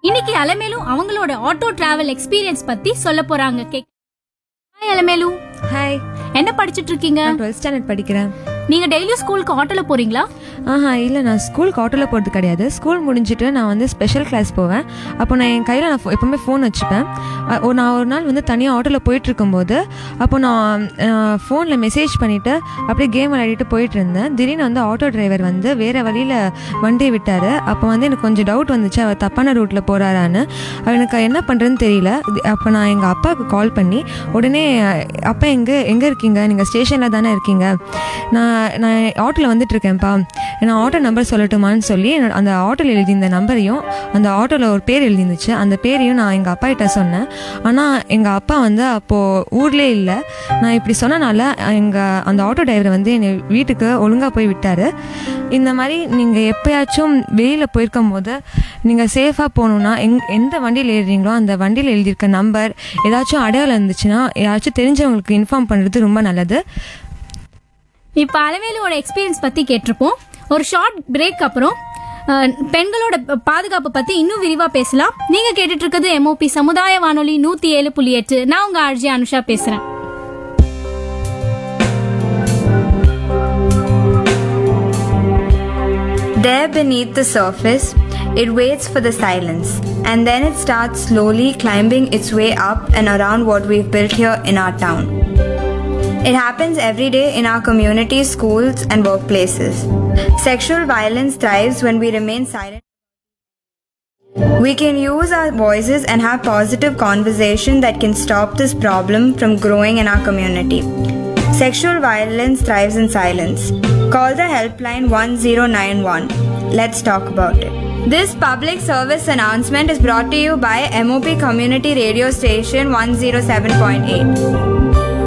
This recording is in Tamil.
இன்னைக்கு அலமேலு அவங்களோட ஆட்டோ டிராவல் எக்ஸ்பீரியன்ஸ் பத்தி சொல்ல போறாங்க கேக் ஹாய் அலமேலு ஹாய் என்ன படிச்சிட்டு இருக்கீங்க நான் டுவெல்த் ஸ்டாண்டர்ட் படிக்கிறேன் நீங்க டெய்லியும் ஸ்கூலுக்கு ஆட்டோல போறீங்களா ஆஹா இல்லை நான் ஸ்கூலுக்கு ஆட்டோவில் போகிறது கிடையாது ஸ்கூல் முடிஞ்சிட்டு நான் வந்து ஸ்பெஷல் கிளாஸ் போவேன் அப்போ நான் என் கையில் நான் phone- எப்பவுமே ஃபோன் வச்சுப்பேன் அ, ஒரு நான் ஒரு நாள் வந்து தனியாக ஆட்டோவில் போயிட்டு இருக்கும்போது அப்போ நான் ஃபோனில் மெசேஜ் பண்ணிவிட்டு அப்படியே கேம் விளையாடிட்டு போயிட்டு இருந்தேன் திடீர்னு வந்து ஆட்டோ டிரைவர் வந்து வேறு வழியில் வண்டியை விட்டார் அப்போ வந்து எனக்கு கொஞ்சம் டவுட் வந்துச்சு அவர் தப்பான ரூட்டில் போகிறாரான்னு எனக்கு என்ன பண்ணுறதுன்னு தெரியல இது- அப்போ நான் எங்கள் அப்பாவுக்கு கால் பண்ணி உடனே அப்பா எங்கே எங்கே இருக்கீங்க நீங்கள் ஸ்டேஷனில் தானே இருக்கீங்க நான் நான் ஆட்டோவில் வந்துட்டு இருக்கேன்ப்பா நான் ஆட்டோ நம்பர் சொல்லட்டுமான்னு சொல்லி என்னோட- அந்த ஆட்டோவில் எழுதியிருந்த நம்பரையும் அந்த ஆட்டோவில் ஒரு பேர் எழுதிருந்துச்சு அந்த பேரையும் நான் எங்கள் அப்பா கிட்ட சொன்னேன் ஆனால் எங்கள் அப்பா வந்து அப்போது ஊர்லேயே இல்லை நான் இப்படி சொன்னனால எங்கள் அந்த ஆட்டோ டிரைவர் வந்து என்னை வீட்டுக்கு ஒழுங்காக போய் விட்டார் இந்த மாதிரி நீங்கள் எப்போயாச்சும் வெளியில் போயிருக்கும் போது நீங்கள் சேஃபாக போகணுன்னா எங் எந்த வண்டியில் ஏறுறீங்களோ அந்த வண்டியில் எழுதியிருக்க நம்பர் ஏதாச்சும் அடையாளம் இருந்துச்சுன்னா யாராச்சும் தெரிஞ்சவங்களுக்கு இன்ஃபார்ம் பண்ணுறது ரொம்ப நல்லது இப்ப அலமேலுவோட எக்ஸ்பீரியன்ஸ் பத்தி கேட்டிருப்போம் ஒரு ஷார்ட் பிரேக் அப்புறம் அஹ், பெண்களோட ப- பாதுகாப்பு பத்தி இன்னும் விரிவா பேசலாம் நீங்க கேட்டுட்டு இருக்கிறது எம்ஓபி சமுதாய வானொலி நூத்தி ஏழு புள்ளி எட்டு நான் உங்க ஆர்ஜி அனுஷா பேசுறேன் There beneath the surface, it waits for the silence, and then it starts slowly climbing its way up and around what we've built here in our town. It happens every day in our communities, schools, and workplaces. Sexual violence thrives when we remain silent. We can use our voices and have positive conversation that can stop this problem from growing in our community. Sexual violence thrives in silence. Call the helpline 1091. Let's talk about it. This public service announcement is brought to you by MOP Community Radio Station 107.8.